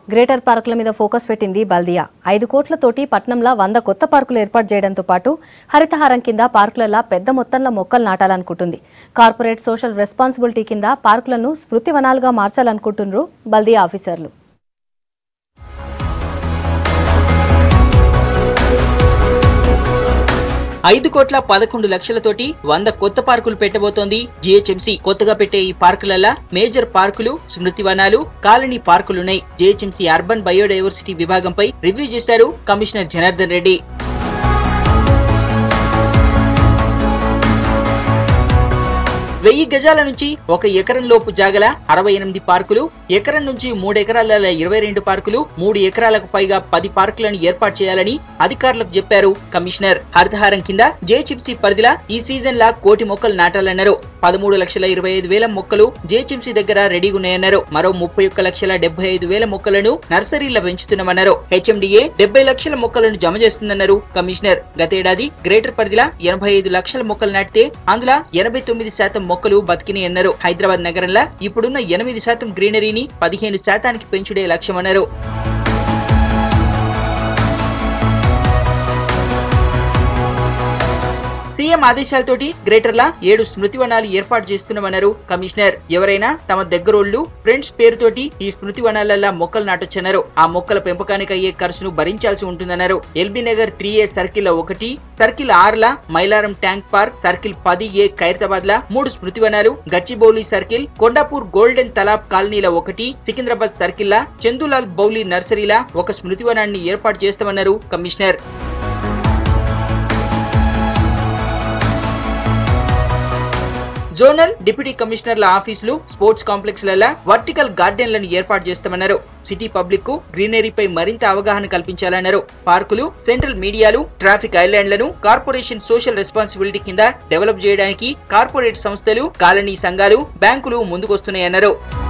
greater పార్కుల మీద focus పెట్టింది బల్దియా ఐదు కోట్లతోటి పట్నంలో వంద కొత్త పార్కులు ఏర్పాటు చేయడంతో పాటు హరితహారం కింద పార్కులలో పెద్ద మొత్తంలో మొక్కలు నాటాలనుకుంటుంది కార్పొరేట్ సోషల్ రెస్పాన్సిబిలిటీ కింద పార్కులను స్మృతి వనాలుగా మార్చాలనుకుంటున్నారు బల్దియా ఆఫీసర్లు ఐదు కోట్ల పదకొండు లక్షలతోటి వంద కొత్త పార్కులు పెట్టబోతోంది జిహెచ్ఎంసీ కొత్తగా పెట్టే ఈ పార్కులలో మేజర్ పార్కులు స్మృతి వనాలు కాలనీ పార్కులున్నాయి జిహెచ్ఎంసీ అర్బన్ బయోడైవర్సిటీ విభాగంపై రివ్యూ చేశారు కమిషనర్ జనార్దన్ రెడ్డి వెయ్యి గజాల నుంచి ఒక ఎకరం లోపు జాగల అరవై ఎనిమిది పార్కులు ఎకరం నుంచి మూడు ఎకరాల ఇరవై రెండు పార్కులు మూడు ఎకరాలకు పైగా పది పార్కులను ఏర్పాటు చేయాలని అధికారులకు చెప్పారు కమిషనర్ హరితహారం కింద జేచిప్సీ పరిధిలా ఈ సీజన్ లా కోటి మొక్కలు నాటాలన్నారు పదమూడు లక్షల ఇరవై ఐదు వేల మొక్కలు జేచిప్సీ దగ్గర రెడీగా ఉన్నాయన్నారు మరో ముప్పై ఒక్క లక్షల డెబ్బై ఐదు వేల మొక్కలను నర్సరీలో పెంచుతున్నామన్నారు హెచ్ఎండిఏ డెబ్బై లక్షల మొక్కలను జమ చేస్తుందన్నారు కమిషనర్ గతేడాది గ్రేటర్ పరిధిలా ఎనభై ఐదు లక్షల మొక్కలు నాటితే అందులో ఎనభై తొమ్మిది శాతం మొక్కలు బతికినాయి అన్నారు హైదరాబాద్ నగరంలో ఇప్పుడున్న ఎనిమిది శాతం గ్రీనరీని పదిహేను శాతానికి పెంచుడే లక్ష్యమన్నారు సీఎం ఆదేశాలతోటి గ్రేటర్లా ఏడు స్మృతి వనాలు ఏర్పాటు చేస్తున్నామన్నారు కమిషనర్ ఎవరైనా తమ దగ్గరోళ్లు ఫ్రెండ్స్ పేరుతోటి ఈ స్మృతి వనాలల్లా మొక్కలు నాటొచ్చన్నారు ఆ మొక్కల పెంపకానికి అయ్యే ఖర్చును భరించాల్సి ఉంటుందన్నారు LB Nagar three A circle ఒకటి సర్కిల్ ఆరుల మైలారం ట్యాంక్ పార్క్ సర్కిల్ పది ఏ ఖైరతాబాద్ లా మూడు స్మృతి వనాలు గచ్చిబౌలి సర్కిల్ కొండాపూర్ గోల్డెన్ తలాబ్ కాలనీల ఒకటి సికింద్రాబాద్ సర్కిల్ లా చందులాల్ బౌలి నర్సరీలా ఒక స్మృతి వనాన్ని ఏర్పాటు చేస్తామన్నారు కమిషనర్ జోనల్ డిప్యూటీ కమిషనర్ల ఆఫీసులు స్పోర్ట్స్ కాంప్లెక్స్ లలో వర్టికల్ గార్డెన్లను ఏర్పాటు చేస్తామన్నారు సిటీ పబ్లిక్ కు గ్రీనరీపై మరింత అవగాహన కల్పించాలన్నారు పార్కులు సెంట్రల్ మీడియాలు ట్రాఫిక్ ఐలాండ్లను కార్పొరేషన్ సోషల్ రెస్పాన్సిబిలిటీ కింద డెవలప్ చేయడానికి కార్పొరేట్ సంస్థలు కాలనీ సంఘాలు బ్యాంకులు ముందుకొస్తున్నాయన్నారు